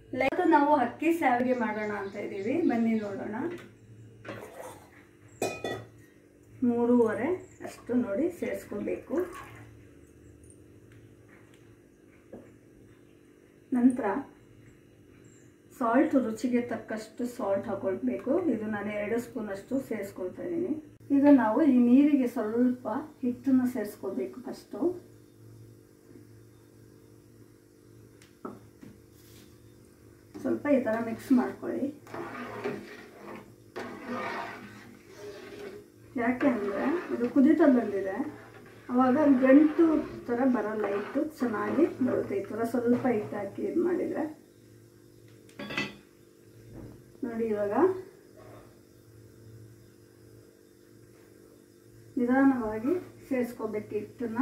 like ನಾವು ಅಕ್ಕಿ ಸಾವಿಗೆ ಮಾಡೋಣ ಅಂತ ಇದ್ದೀವಿ ಬನ್ನಿ ನೋಡೋಣ ಮೂರುವರೆ ಅಷ್ಟು ನೋಡಿ ಸೇರಿಸ್ಕೋಬೇಕು ನಂತರ ಸಾಲ್ಟ್ ರುಚಿಗೆ ತಕ್ಕಷ್ಟು ಸಾಲ್ಟ್ ಹಾಕೊಳ್ಬೇಕು ಇದು ನಾನು ಎರಡು ಸ್ಪೂನ್ ಅಷ್ಟು ಸೇರಿಸ್ಕೊಳ್ತಾ ಇದ್ದೀನಿ ಈಗ ನಾವು ಈ ನೀರಿಗೆ ಸ್ವಲ್ಪ ಹಿಟ್ಟನ್ನು ಸೇರಿಸ್ಕೋಬೇಕು ಫಸ್ಟು ಸ್ವಲ್ಪ ಈ ಥರ ಮಿಕ್ಸ್ ಮಾಡ್ಕೊಳ್ಳಿ ಯಾಕೆ ಅಂದರೆ ಇದು ಕುದೀತಾ ಬಂದಿದೆ ಅವಾಗ ಗಂಟು ಥರ ಬರಲ್ಲ ಹಿಟ್ಟು ಚೆನ್ನಾಗಿ ಬರುತ್ತೆ ಈ ಥರ ಸ್ವಲ್ಪ ಹಿಟ್ಟು ಹಾಕಿ ಇದು ಮಾಡಿದರೆ ನೋಡಿ ಇವಾಗ ನಿಧಾನವಾಗಿ ಸೇರಿಸ್ಕೋಬೇಕು ಹಿಟ್ಟನ್ನ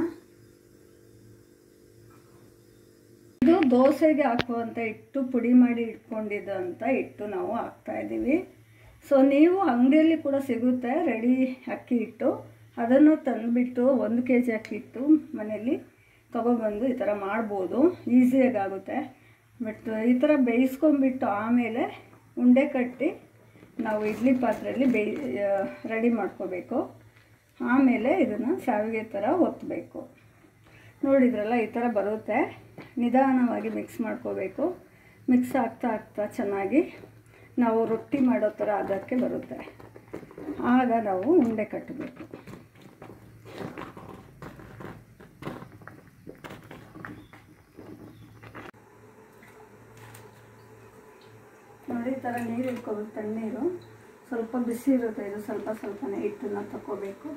ಇದು ದೋಸೆಗೆ ಹಾಕುವಂಥ ಹಿಟ್ಟು ಪುಡಿ ಮಾಡಿ ಇಟ್ಕೊಂಡಿದ್ದಂಥ ಹಿಟ್ಟು ನಾವು ಹಾಕ್ತಾ ಇದ್ದೀವಿ ಸೊ ನೀವು ಅಂಗಡಿಯಲ್ಲಿ ಕೂಡ ಸಿಗುತ್ತೆ ರೆಡಿ ಅಕ್ಕಿ ಹಿಟ್ಟು ಅದನ್ನು ತಂದುಬಿಟ್ಟು ಒಂದು ಕೆ ಜಿ ಅಕ್ಕಿ ಹಿಟ್ಟು ಮನೆಯಲ್ಲಿ ತೊಗೊಬಂದು ಈ ಥರ ಮಾಡ್ಬೋದು ಈಸಿಯಾಗಿ ಆಗುತ್ತೆ ಬಟ್ ಈ ಥರ ಬೇಯಿಸ್ಕೊಂಬಿಟ್ಟು ಆಮೇಲೆ ಉಂಡೆ ಕಟ್ಟಿ ನಾವು ಇಡ್ಲಿ ಪಾತ್ರೆಯಲ್ಲಿ ಬೇಯ್ ರೆಡಿ ಮಾಡ್ಕೋಬೇಕು ಆಮೇಲೆ ಇದನ್ನು ಸಾವಿಗೆ ಥರ ಒತ್ತಬೇಕು ನೋಡಿದ್ರಲ್ಲ ಈ ಥರ ಬರುತ್ತೆ ನಿಧಾನವಾಗಿ ಮಿಕ್ಸ್ ಮಾಡ್ಕೋಬೇಕು ಮಿಕ್ಸ್ ಆಗ್ತಾ ಆಗ್ತಾ ಚೆನ್ನಾಗಿ ನಾವು ರೊಟ್ಟಿ ಮಾಡೋ ಥರ ಅದಕ್ಕೆ ಬರುತ್ತೆ ಆಗ ನಾವು ಉಂಡೆ ಕಟ್ಟಬೇಕು ನೋಡಿ ಈ ಥರ ನೀರು ಇಟ್ಕೋಬೇಕು ತಣ್ಣೀರು ಸ್ವಲ್ಪ ಬಿಸಿ ಇರುತ್ತೆ ಇದು ಸ್ವಲ್ಪ ಸ್ವಲ್ಪನೇ ಹಿಟ್ಟನ್ನು ತಗೋಬೇಕು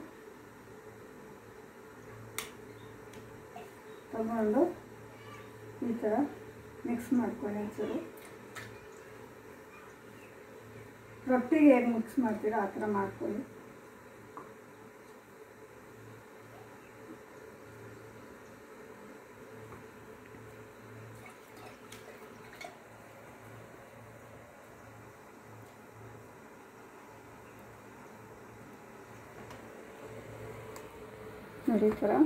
ತಗೊಂಡು ಈ ಥರ ಮಿಕ್ಸ್ ಮಾಡ್ಕೊಳ್ಳಿ ಒಂಚೂರು ರೊಟ್ಟಿಗೆ ಹೇಗೆ ಮಿಕ್ಸ್ ಮಾಡ್ತೀರೋ ಆ ಥರ ಮಾಡ್ಕೊಳ್ಳಿ ನೋಡಿ ಈ ಥರ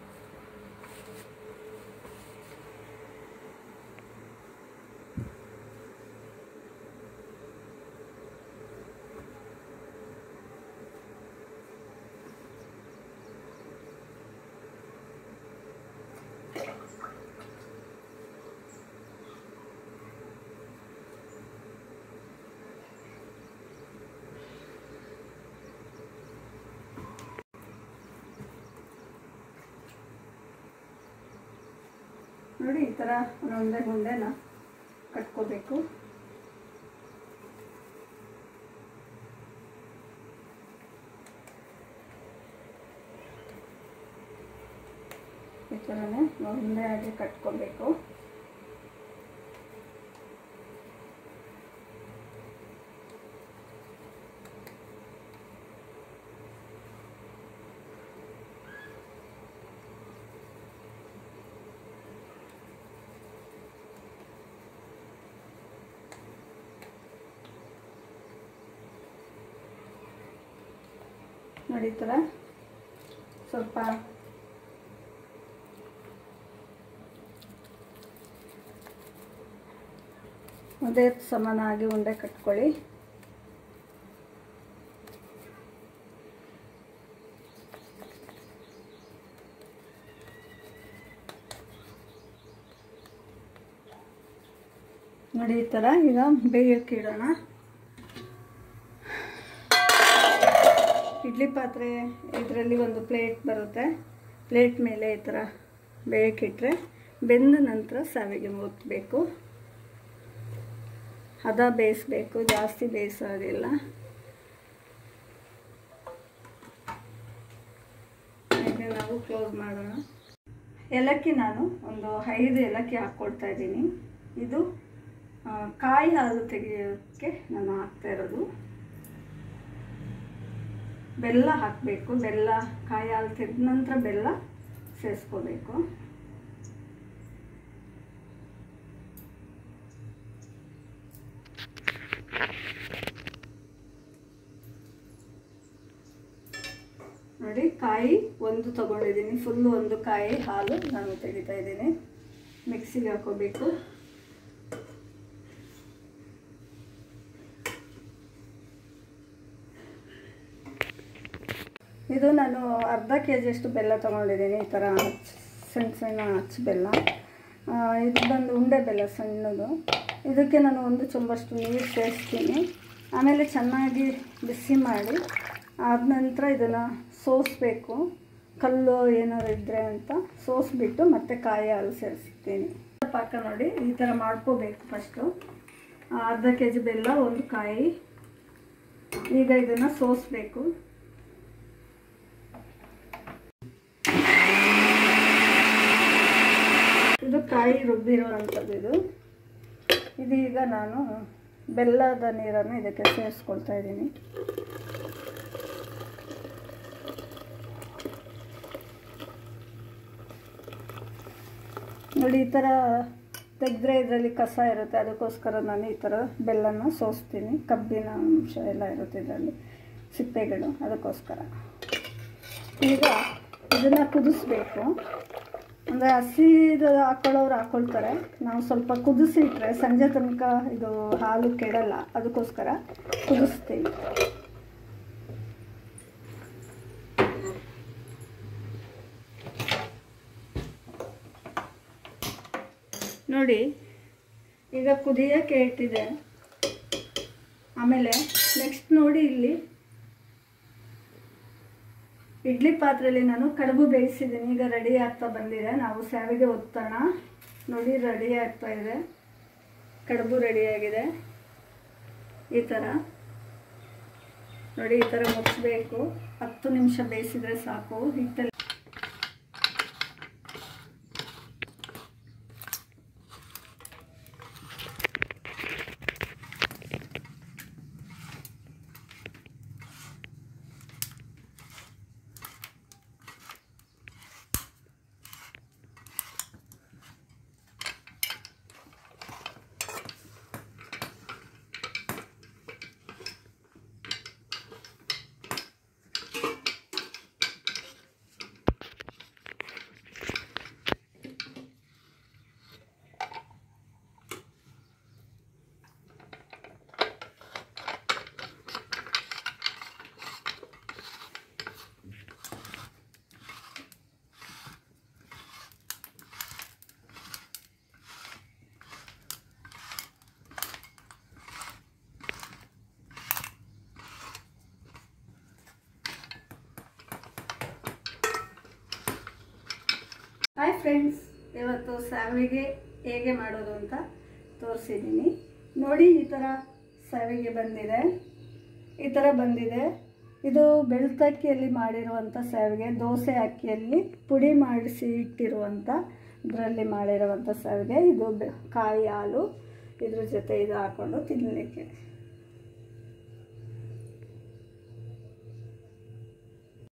ನೋಡಿ ಈ ಥರ ಒಂದೊಂದೇ ಗುಂಡೆನ ಕಟ್ಕೋಬೇಕು ಈ ಥರನೇ ಒಂದೇ ಆಗಿ ಕಟ್ಕೋಬೇಕು ನೋಡಿ ಈ ಥರ ಸ್ವಲ್ಪ ಅದೇ ಸಮಾನಾಗಿ ಉಂಡೆ ಕಟ್ಕೊಳ್ಳಿ ನೋಡಿ ಈ ಥರ ಈಗ ಬೇಯಕ್ಕೆ ಇಡೋಣ ಇಡ್ಲಿ ಪಾತ್ರೆ ಇದರಲ್ಲಿ ಒಂದು ಪ್ಲೇಟ್ ಬರುತ್ತೆ ಪ್ಲೇಟ್ ಮೇಲೆ ಈ ಥರ ಬೇಯಕ್ಕಿಟ್ರೆ ಬೆಂದ ನಂತರ ಸಾವಿಗೆ ಒತ್ತಬೇಕು ಹದ ಬೇಯಿಸ್ಬೇಕು ಜಾಸ್ತಿ ಬೇಯಿಸೋದಿಲ್ಲ ಈಗ ನಾವು ಕ್ಲೋಸ್ ಮಾಡೋಣ ಏಲಕ್ಕಿ ನಾನು ಒಂದು ಐದು ಏಲಕ್ಕಿ ಹಾಕ್ಕೊಳ್ತಾ ಇದ್ದೀನಿ ಇದು ಆ, ಕಾಯಿ ಹಾಲು ತೆಗೆಯೋಕ್ಕೆ ನಾನು ಹಾಕ್ತಾ ಇರೋದು ಬೆಲ್ಲ ಹಾಕಬೇಕು ಬೆಲ್ಲ ಕಾಯಿ ಹಾಲು ತೆಗೆದ ನಂತರ ಬೆಲ್ಲ ಸೇರಿಸ್ಕೋಬೇಕು ನೋಡಿ ಕಾಯಿ ಒಂದು ತಗೊಂಡಿದ್ದೀನಿ ಫುಲ್ಲು ಒಂದು ಕಾಯಿ ಹಾಲು ನಾನು ತೆಗಿತಾ ಇದ್ದೀನಿ ಮಿಕ್ಸಿಗೆ ಹಾಕೋಬೇಕು ಇದು ನಾನು ಅರ್ಧ ಕೆ ಜಿಯಷ್ಟು ಬೆಲ್ಲ ತೊಗೊಂಡಿದ್ದೀನಿ ಈ ಥರ ಹಚ್ ಸಣ್ಣ ಸಣ್ಣ ಹಚ್ಚ ಬೆಲ್ಲ ಆ, ಇದು ಬಂದು ಉಂಡೆ ಬೆಲ್ಲ ಸಣ್ಣದು ಇದಕ್ಕೆ ನಾನು ಒಂದು ಚೊಂಬಷ್ಟು ನೀರು ಸೇರಿಸ್ತೀನಿ ಆಮೇಲೆ ಚೆನ್ನಾಗಿ ಬಿಸಿ ಮಾಡಿ ಆದ ನಂತರ ಇದನ್ನು ಸೋಸಬೇಕು ಕಲ್ಲು ಏನಾದ್ರು ಇದ್ದರೆ ಅಂತ ಸೋಸ್ಬಿಟ್ಟು ಮತ್ತೆ ಕಾಯಿ ಹಾಲು ಸೇರಿಸ್ತೀನಿ ಪಾಕ ನೋಡಿ ಈ ಥರ ಮಾಡ್ಕೋಬೇಕು ಫಸ್ಟು ಅರ್ಧ ಕೆ ಜಿ ಬೆಲ್ಲ ಒಂದು ಕಾಯಿ ಈಗ ಇದನ್ನು ಸೋಸಬೇಕು ಇದು ಕಾಯಿ ರುಬ್ಬಿರುವಂಥದ್ದು ಇದು ಇದೀಗ ನಾನು ಬೆಲ್ಲದ ನೀರನ್ನು ಇದಕ್ಕೆ ಸೇರಿಸ್ಕೊಳ್ತಾ ಇದ್ದೀನಿ ನೋಡಿ ಈ ಥರ ತೆಗೆದ್ರೆ ಇದರಲ್ಲಿ ಕಸ ಇರುತ್ತೆ ಅದಕ್ಕೋಸ್ಕರ ನಾನು ಈ ಥರ ಬೆಲ್ಲನ ಸೋಸ್ತೀನಿ ಕಬ್ಬಿನ ಅಂಶ ಎಲ್ಲ ಇರುತ್ತೆ ಇದರಲ್ಲಿ ಸಿಪ್ಪೆಗಳು ಅದಕ್ಕೋಸ್ಕರ ಈಗ ಇದನ್ನು ಕುದಿಸ್ಬೇಕು ಅಂದರೆ ಹಸಿದು ಹಾಕೊಳ್ಳೋರು ಹಾಕ್ಕೊಳ್ತಾರೆ ನಾವು ಸ್ವಲ್ಪ ಕುದಿಸಿಟ್ರೆ ಸಂಜೆ ತನಕ ಇದು ಹಾಲು ಕೆಡಲ್ಲ ಅದಕ್ಕೋಸ್ಕರ ಕುದಿಸ್ತೀವಿ ನೋಡಿ ಈಗ ಕುದಿಯೋಕ್ಕೆ ಇಟ್ಟಿದೆ ಆಮೇಲೆ ನೆಕ್ಸ್ಟ್ ನೋಡಿ ಇಲ್ಲಿ ಇಡ್ಲಿ ಪಾತ್ರೆಯಲ್ಲಿ ನಾನು ಕಡುಬು ಬೇಯಿಸಿದ್ದೀನಿ ಈಗ ರೆಡಿ ಆಗ್ತಾ ಬಂದಿದೆ ನಾವು ಸಾವಿಗೆ ಒತ್ತೋಣ ನೋಡಿ ರೆಡಿ ಆಗ್ತಾ ಇದೆ ಕಡುಬು ರೆಡಿಯಾಗಿದೆ ಈ ಥರ ನೋಡಿ ಈ ಥರ ಮುಚ್ಚಬೇಕು ಹತ್ತು ನಿಮಿಷ ಬೇಯಿಸಿದರೆ ಸಾಕು ಹಿಟ್ಟಲ್ಲಿ ಹಾಯ್ ಫ್ರೆಂಡ್ಸ್ ಇವತ್ತು ಸಾವಿಗೆ ಹೇಗೆ ಮಾಡೋದು ಅಂತ ತೋರಿಸಿದ್ದೀನಿ ನೋಡಿ ಈ ಥರ ಸಾವಿಗೆ ಬಂದಿದೆ ಈ ಥರ ಬಂದಿದೆ ಇದು ಬೆಳ್ತಕ್ಕಿಯಲ್ಲಿ ಮಾಡಿರುವಂಥ ಸಾವಿಗೆ ದೋಸೆ ಅಕ್ಕಿಯಲ್ಲಿ ಪುಡಿ ಮಾಡಿಸಿ ಇಟ್ಟಿರುವಂಥ ಇದರಲ್ಲಿ ಮಾಡಿರುವಂಥ ಸಾವಿಗೆ ಇದು ಬೆ- ಕಾಯಿ ಹಾಲು ಇದ್ರ ಜೊತೆ ಇದು ಹಾಕ್ಕೊಂಡು ತಿನ್ನಲಿಕ್ಕೆ